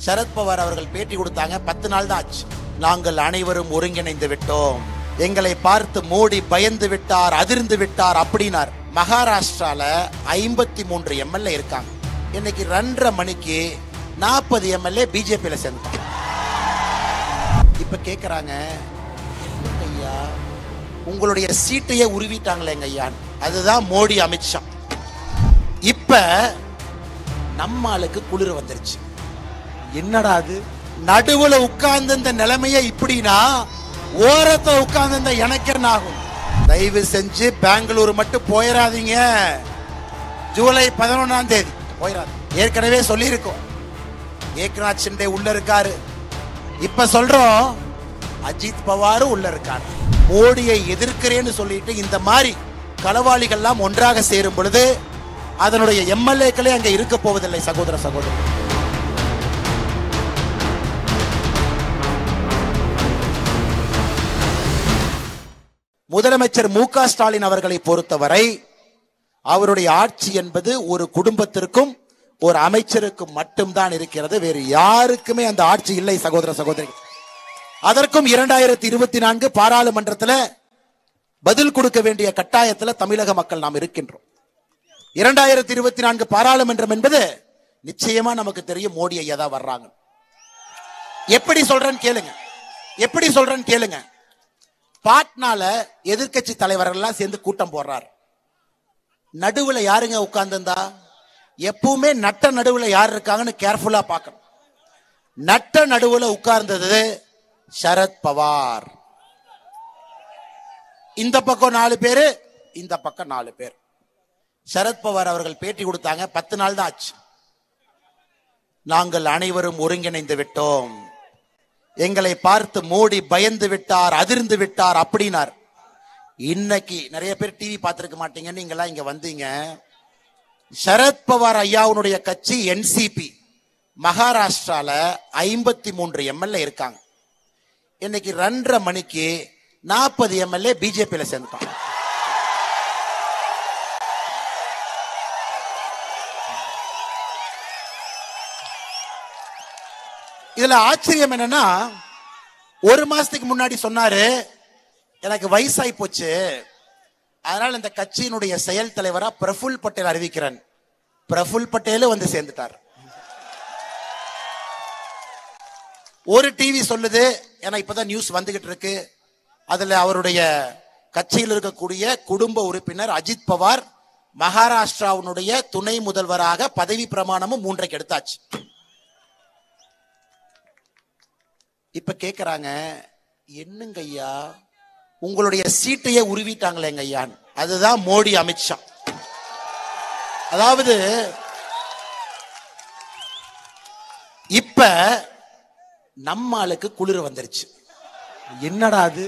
சரத்பவார் அவர்கள் பேட்டி கொடுத்தாங்க பத்து நாள் தான் ஆச்சு நாங்கள் அனைவரும் ஒருங்கிணைந்து விட்டோம் எங்களை பார்த்து மோடி பயந்து விட்டார் அதிர்ந்து விட்டார் அப்படின்னார் மகாராஷ்டிரால ஐம்பத்தி மூன்று எம்எல்ஏ இருக்காங்க இன்னைக்கு ரெண்டரை மணிக்கு நாற்பது எம்எல்ஏ பிஜேபியில சேர்ந்தாங்க இப்ப கேக்குறாங்க ஐயா உங்களுடைய சீட்டையே உருவிட்டாங்களேங்க ஐயா அதுதான் மோடி அமித்ஷா இப்ப நம்ம ஆளுக்கு குளிர் வந்துருச்சு என்னடா அது நடுவுல உட்கார்ந்து இந்த நிலைமைய இப்படின்னா ஓரத்தை உட்கார்ந்து இந்த எனக்கு என்ன ஆகும் தயவு செஞ்சு பெங்களூர் மட்டும் போயிடாதீங்க ஜூலை பதினொன்னாம் தேதி போயிடாது ஏற்கனவே சொல்லியிருக்கோம் ஏக்நாத் ஷிண்டே உள்ள இருக்காரு இப்ப சொல்றோம் அஜித் பவாரும் உள்ள இருக்காரு மோடியை எதிர்க்கிறேன்னு சொல்லிட்டு இந்த மாதிரி களவாளிகள்லாம் ஒன்றாக சேரும் பொழுது அதனுடைய எம்எல்ஏக்களே அங்க இருக்க போவதில்லை சகோதர சகோதரி முதலமைச்சர் மு க ஸ்டாலின் அவர்களை பொறுத்தவரை அவருடைய ஆட்சி என்பது ஒரு குடும்பத்திற்கும் ஒரு அமைச்சருக்கும் மட்டும்தான் இருக்கிறது வேறு யாருக்குமே அந்த ஆட்சி இல்லை சகோதர சகோதரி அதற்கும் இரண்டாயிரத்தி இருபத்தி நான்கு பாராளுமன்றத்தில் பதில் கொடுக்க வேண்டிய கட்டாயத்தில் தமிழக மக்கள் நாம் இருக்கின்றோம் இரண்டாயிரத்தி இருபத்தி நான்கு பாராளுமன்றம் என்பது நிச்சயமா நமக்கு தெரியும் மோடி ஐயா தான் வர்றாங்க எப்படி சொல்றேன்னு கேளுங்க எப்படி சொல்றேன்னு கேளுங்க பாட்னால எதிர்க்கட்சி தலைவர்கள் எல்லாம் சேர்ந்து கூட்டம் போடுறாரு நடுவுல யாருங்க உட்கார்ந்திருந்தா எப்பவுமே நட்ட நடுவுல யார் இருக்காங்கன்னு கேர்ஃபுல்லா பார்க்கணும் நட்ட நடுவுல உட்கார்ந்தது சரத் பவார் இந்த பக்கம் நாலு பேரு இந்த பக்கம் நாலு பேர் சரத் பவார் அவர்கள் பேட்டி கொடுத்தாங்க பத்து நாள் தான் ஆச்சு நாங்கள் அனைவரும் ஒருங்கிணைந்து விட்டோம் எங்களை பார்த்து மோடி பயந்து விட்டார் அதிர்ந்து விட்டார் அப்படின்னார் இன்னைக்கு நிறைய பேர் டிவி பார்த்திருக்க மாட்டீங்க நீங்களாம் இங்க வந்தீங்க சரத் பவார் ஐயாவுடைய கட்சி என்சிபி மகாராஷ்டிரால ஐம்பத்தி மூன்று எம்எல்ஏ இருக்காங்க இன்னைக்கு ரெண்டரை மணிக்கு நாற்பது எம்எல்ஏ பிஜேபியில சேர்ந்துட்டாங்க இதுல ஆச்சரியம் என்னன்னா ஒரு மாசத்துக்கு முன்னாடி சொன்னாரு எனக்கு வயசாகி போச்சு அதனால இந்த கட்சியினுடைய செயல் தலைவரா பிரஃபுல் பட்டேல் அறிவிக்கிறேன் பிரஃபுல் பட்டேலும் வந்து சேர்ந்துட்டார் ஒரு டிவி சொல்லுது ஏன்னா இப்பதான் நியூஸ் வந்துகிட்டு இருக்கு அதுல அவருடைய கட்சியில் இருக்கக்கூடிய குடும்ப உறுப்பினர் அஜித் பவார் மகாராஷ்டிராவுடைய துணை முதல்வராக பதவி பிரமாணமும் மூன்றைக்கு எடுத்தாச்சு இப்ப கேக்குறாங்க என்னங்க ஐயா உங்களுடைய சீட்டையே உருவிட்டாங்களேங்க ஐயா அதுதான் மோடி அமித்ஷா அதாவது இப்ப நம்ம ஆளுக்கு குளிர் வந்துருச்சு என்னடா அது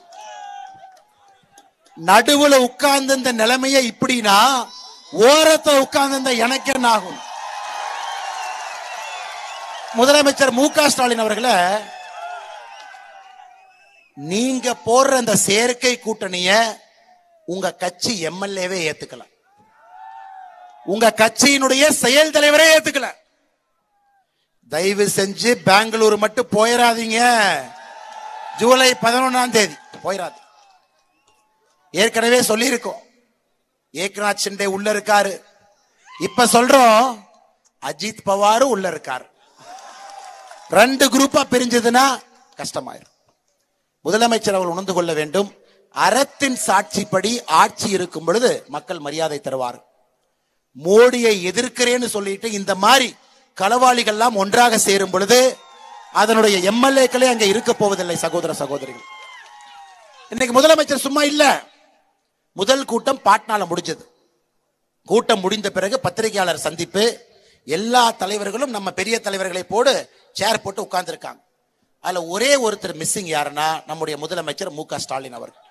நடுவுல உட்கார்ந்து இந்த நிலைமைய இப்படின்னா ஓரத்தை உட்கார்ந்து இந்த எனக்கு என்ன ஆகும் முதலமைச்சர் மு க ஸ்டாலின் அவர்களை நீங்க போடுற அந்த சேர்க்கை கூட்டணிய உங்க கட்சி எம்எல்ஏவே ஏத்துக்கல உங்க கட்சியினுடைய செயல் தலைவரே ஏத்துக்கல தயவு செஞ்சு பெங்களூர் மட்டும் போயிடாதீங்க ஜூலை பதினொன்னாம் தேதி போயிடாது ஏற்கனவே சொல்லியிருக்கோம் ஏக்நாத் ஷிண்டே உள்ள இருக்காரு இப்ப சொல்றோம் அஜித் பவாரும் உள்ள இருக்காரு ரெண்டு குரூப்பா பிரிஞ்சதுன்னா கஷ்டமாயிரும் முதலமைச்சர் அவர் உணர்ந்து கொள்ள வேண்டும் அறத்தின் சாட்சிப்படி ஆட்சி இருக்கும் பொழுது மக்கள் மரியாதை தருவார் மோடியை எதிர்க்கிறேன்னு சொல்லிட்டு இந்த மாதிரி களவாளிகள்லாம் ஒன்றாக சேரும் பொழுது அதனுடைய எம்எல்ஏக்களே அங்க இருக்க போவதில்லை சகோதர சகோதரிகள் இன்னைக்கு முதலமைச்சர் சும்மா இல்ல முதல் கூட்டம் பாட்னால முடிஞ்சது கூட்டம் முடிந்த பிறகு பத்திரிகையாளர் சந்திப்பு எல்லா தலைவர்களும் நம்ம பெரிய தலைவர்களை போடு சேர் போட்டு உட்கார்ந்துருக்காங்க அதுல ஒரே ஒருத்தர் மிஸ்ஸிங் யாருன்னா நம்முடைய முதலமைச்சர் மு க ஸ்டாலின் அவர்கள்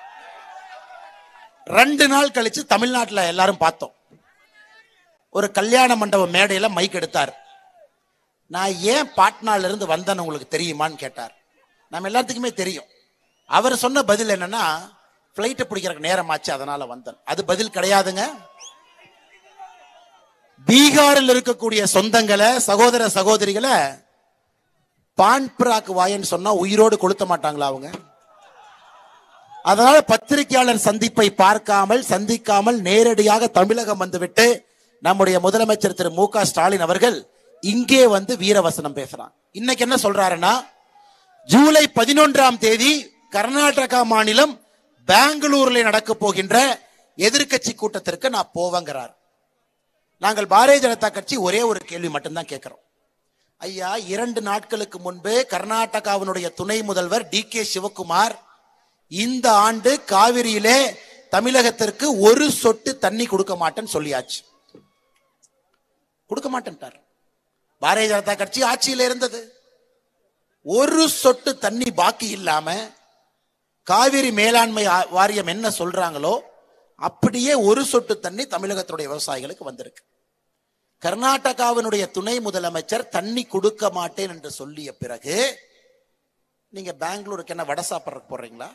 ரெண்டு நாள் கழிச்சு தமிழ்நாட்டுல எல்லாரும் பார்த்தோம் ஒரு கல்யாண மண்டப மேடையில மைக் எடுத்தார் நான் ஏன் பாட்னால இருந்து வந்தேன்னு உங்களுக்கு தெரியுமான்னு கேட்டார் நம்ம எல்லாத்துக்குமே தெரியும் அவர் சொன்ன பதில் என்னன்னா பிளைட்டை பிடிக்கிறதுக்கு நேரமாச்சு அதனால வந்தேன் அது பதில் கிடையாதுங்க பீகாரில் இருக்கக்கூடிய சொந்தங்களை சகோதர சகோதரிகளை பான் பிராக் வாயன்னு சொன்னா உயிரோடு கொளுத்த மாட்டாங்களா அவங்க அதனால பத்திரிகையாளர் சந்திப்பை பார்க்காமல் சந்திக்காமல் நேரடியாக தமிழகம் வந்துவிட்டு நம்முடைய முதலமைச்சர் திரு மு க ஸ்டாலின் அவர்கள் இங்கே வந்து வீரவசனம் பேசுறான் இன்னைக்கு என்ன சொல்றாருன்னா ஜூலை பதினொன்றாம் தேதி கர்நாடகா மாநிலம் பெங்களூர்ல நடக்க போகின்ற எதிர்க்கட்சி கூட்டத்திற்கு நான் போவேங்கிறார் நாங்கள் பாரதிய ஜனதா கட்சி ஒரே ஒரு கேள்வி மட்டும்தான் கேட்கிறோம் ஐயா இரண்டு நாட்களுக்கு முன்பு கர்நாடகாவினுடைய துணை முதல்வர் டி கே சிவகுமார் இந்த ஆண்டு காவிரியிலே தமிழகத்திற்கு ஒரு சொட்டு தண்ணி கொடுக்க மாட்டேன்னு சொல்லியாச்சு கொடுக்க மாட்டேன்ட்டார் பாரதிய ஜனதா கட்சி ஆட்சியில் இருந்தது ஒரு சொட்டு தண்ணி பாக்கி இல்லாம காவிரி மேலாண்மை ஆ- வாரியம் என்ன சொல்றாங்களோ அப்படியே ஒரு சொட்டு தண்ணி தமிழகத்துடைய விவசாயிகளுக்கு வந்திருக்கு கர்நாடகாவினுடைய துணை முதலமைச்சர் தண்ணி கொடுக்க மாட்டேன் என்று சொல்லிய பிறகு நீங்க பெங்களூருக்கு என்ன வடை சாப்பிட்றதுக்கு போறீங்களா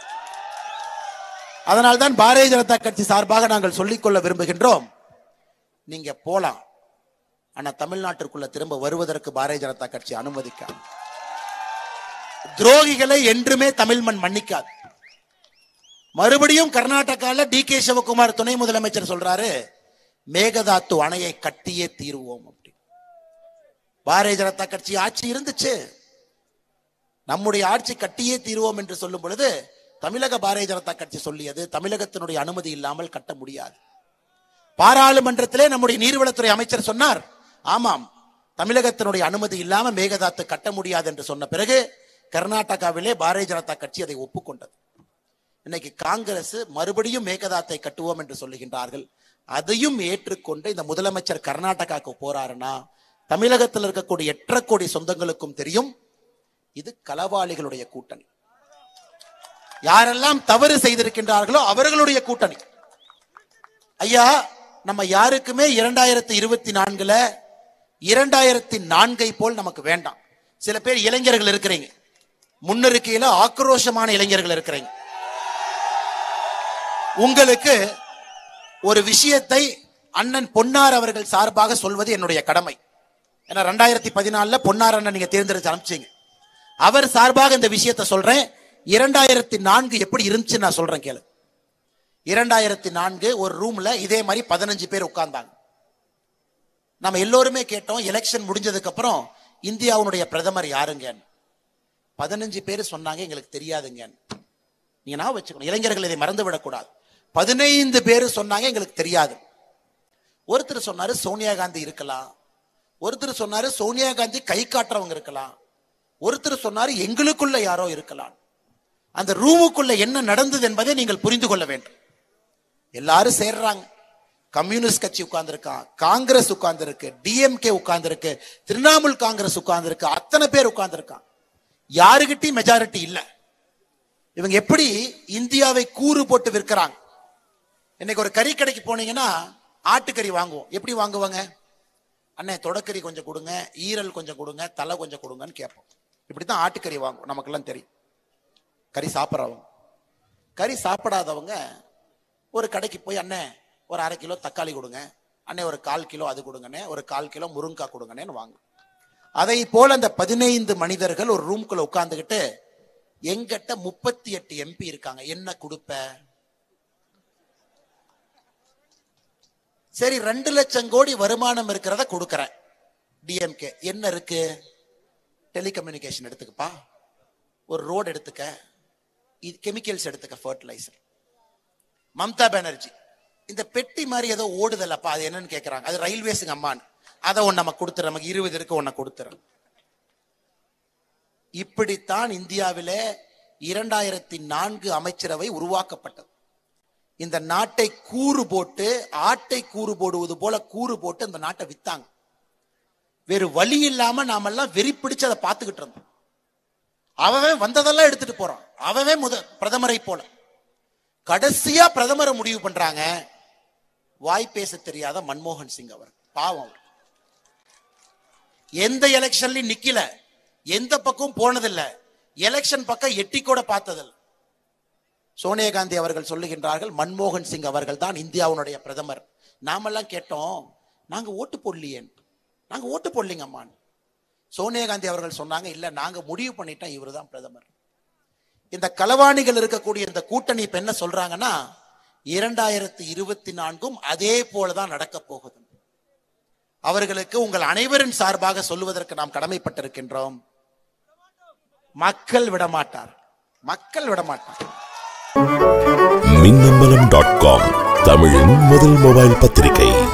அதனால்தான் பாரதிய ஜனதா கட்சி சார்பாக நாங்கள் சொல்லிக்கொள்ள விரும்புகின்றோம் நீங்க போலாம் ஆனா தமிழ்நாட்டிற்குள்ள திரும்ப வருவதற்கு பாரதிய ஜனதா கட்சி அனுமதிக்காது துரோகிகளை என்றுமே தமிழ் மண் மன்னிக்காது மறுபடியும் கர்நாடகால டி கே சிவகுமார் துணை முதலமைச்சர் சொல்றாரு மேகதாத்து அணையை கட்டியே தீருவோம் அப்படி பாரதிய ஜனதா கட்சி ஆட்சி இருந்துச்சு நம்முடைய ஆட்சி கட்டியே தீருவோம் என்று சொல்லும் பொழுது தமிழக பாரதிய ஜனதா கட்சி சொல்லியது தமிழகத்தினுடைய அனுமதி இல்லாமல் கட்ட முடியாது பாராளுமன்றத்திலே நம்முடைய நீர்வளத்துறை அமைச்சர் சொன்னார் ஆமாம் தமிழகத்தினுடைய அனுமதி இல்லாம மேகதாத்து கட்ட முடியாது என்று சொன்ன பிறகு கர்நாடகாவிலே பாரதிய ஜனதா கட்சி அதை ஒப்புக்கொண்டது இன்னைக்கு காங்கிரஸ் மறுபடியும் மேகதாத்தை கட்டுவோம் என்று சொல்லுகின்றார்கள் அதையும் ஏற்றுக்கொண்டு இந்த முதலமைச்சர் கர்நாடகாவுக்கு போறாருன்னா தமிழகத்தில் இருக்கக்கூடிய எட்டரை கோடி சொந்தங்களுக்கும் தெரியும் இது களவாளிகளுடைய கூட்டணி யாரெல்லாம் தவறு செய்திருக்கின்றார்களோ அவர்களுடைய கூட்டணி ஐயா நம்ம யாருக்குமே இரண்டாயிரத்தி இருபத்தி நான்குல இரண்டாயிரத்தி நான்கை போல் நமக்கு வேண்டாம் சில பேர் இளைஞர்கள் இருக்கிறீங்க முன்னிருக்கையில ஆக்ரோஷமான இளைஞர்கள் இருக்கிறீங்க உங்களுக்கு ஒரு விஷயத்தை அண்ணன் பொன்னார் அவர்கள் சார்பாக சொல்வது என்னுடைய கடமை ஏன்னா ரெண்டாயிரத்தி பதினாலுல பொன்னார் அண்ணன் நீங்க தேர்ந்தெடுத்து அனுப்பிச்சீங்க அவர் சார்பாக இந்த விஷயத்தை சொல்றேன் இரண்டாயிரத்தி நான்கு எப்படி இருந்துச்சு நான் சொல்றேன் கேளு இரண்டாயிரத்தி நான்கு ஒரு ரூம்ல இதே மாதிரி பதினஞ்சு பேர் உட்கார்ந்தாங்க நம்ம எல்லோருமே கேட்டோம் எலெக்ஷன் முடிஞ்சதுக்கு அப்புறம் இந்தியாவுடைய பிரதமர் யாருங்க பதினஞ்சு பேர் சொன்னாங்க எங்களுக்கு தெரியாதுங்க நீங்க நான் வச்சுக்கணும் இளைஞர்கள் இதை மறந்து விடக்கூடாது பதினைந்து பேர் சொன்னாங்க எங்களுக்கு தெரியாது ஒருத்தர் சொன்னாரு சோனியா காந்தி இருக்கலாம் ஒருத்தர் சொன்னாரு சோனியா காந்தி கை காட்டுறவங்க இருக்கலாம் ஒருத்தர் சொன்னாரு எங்களுக்குள்ள யாரோ இருக்கலாம் அந்த ரூமுக்குள்ள என்ன நடந்தது என்பதை நீங்கள் புரிந்து கொள்ள வேண்டும் எல்லாரும் சேர்றாங்க கம்யூனிஸ்ட் கட்சி உட்கார்ந்திருக்கான் காங்கிரஸ் உட்கார்ந்திருக்கு டிஎம்கே உட்கார்ந்திருக்கு திரிணாமுல் காங்கிரஸ் உட்கார்ந்திருக்கு அத்தனை பேர் உட்கார்ந்திருக்கான் யாருகிட்டயும் மெஜாரிட்டி இல்ல இவங்க எப்படி இந்தியாவை கூறு போட்டு விற்கிறாங்க இன்னைக்கு ஒரு கறி கடைக்கு போனீங்கன்னா ஆட்டுக்கறி வாங்குவோம் எப்படி வாங்குவாங்க அண்ணே தொடக்கறி கொஞ்சம் கொடுங்க ஈரல் கொஞ்சம் கொடுங்க தலை கொஞ்சம் கொடுங்கன்னு கேட்போம் இப்படித்தான் ஆட்டுக்கறி வாங்குவோம் நமக்கெல்லாம் தெரியும் கறி சாப்பிட்றவங்க கறி சாப்பிடாதவங்க ஒரு கடைக்கு போய் அண்ணே ஒரு அரை கிலோ தக்காளி கொடுங்க அண்ணே ஒரு கால் கிலோ அது கொடுங்கண்ணே ஒரு கால் கிலோ முருங்கக்காய் கொடுங்கண்ணேன்னு வாங்க அதை போல அந்த பதினைந்து மனிதர்கள் ஒரு ரூம்குள்ள உட்கார்ந்துகிட்டு எங்கிட்ட முப்பத்தி எட்டு எம்பி இருக்காங்க என்ன கொடுப்ப சரி ரெண்டு லட்சம் கோடி வருமானம் இருக்கிறத கொடுக்கறேன் டிஎம்கே என்ன இருக்கு டெலிகம்யூனிகேஷன் எடுத்துக்கப்பா ஒரு ரோடு எடுத்துக்க இது கெமிக்கல்ஸ் எடுத்துக்க ஃபர்டிலைசர் மம்தா பானர்ஜி இந்த பெட்டி மாதிரி ஏதோ ஓடுதல்லப்பா அது என்னன்னு கேட்கறாங்க அது ரயில்வேஸுங்க அம்மான்னு அதை ஒன்று நம்ம கொடுத்துறோம் நமக்கு இருபது இருக்கு ஒன்றை கொடுத்துறோம் இப்படித்தான் இந்தியாவிலே இரண்டாயிரத்தி நான்கு அமைச்சரவை உருவாக்கப்பட்டது இந்த நாட்டை கூறு போட்டு ஆட்டை கூறு போடுவது போல கூறு போட்டு இந்த நாட்டை வித்தாங்க வேறு வழி இல்லாம நாமெல்லாம் வெறி பிடிச்சு அதை பார்த்துக்கிட்டு இருந்தோம் அவன் வந்ததெல்லாம் எடுத்துட்டு போறான் அவன் முத பிரதமரை போல கடைசியா பிரதமரை முடிவு பண்றாங்க வாய் பேச தெரியாத மன்மோகன் சிங் அவர் பாவம் அவர் எந்த எலெக்ஷன்லயும் நிக்கல எந்த பக்கம் போனதில்ல எலெக்ஷன் பக்கம் எட்டி கூட பார்த்ததில்ல சோனியா காந்தி அவர்கள் சொல்லுகின்றார்கள் மன்மோகன் சிங் அவர்கள் தான் இந்தியாவுடைய பிரதமர் நாமெல்லாம் கேட்டோம் நாங்க ஓட்டு போடலையே நாங்க ஓட்டு போடலீங்க அம்மான் சோனியா காந்தி அவர்கள் சொன்னாங்க இல்ல நாங்க முடிவு பண்ணிட்டோம் இவர் தான் பிரதமர் இந்த களவாணிகள் இருக்கக்கூடிய இந்த கூட்டணி இப்ப என்ன சொல்றாங்கன்னா இரண்டாயிரத்தி இருபத்தி நான்கும் அதே போலதான் நடக்க போகுது அவர்களுக்கு உங்கள் அனைவரின் சார்பாக சொல்லுவதற்கு நாம் கடமைப்பட்டிருக்கின்றோம் மக்கள் விடமாட்டார் மக்கள் விடமாட்டார் மின்னம்பலம் டாட் காம் தமிழின் முதல் மொபைல் பத்திரிகை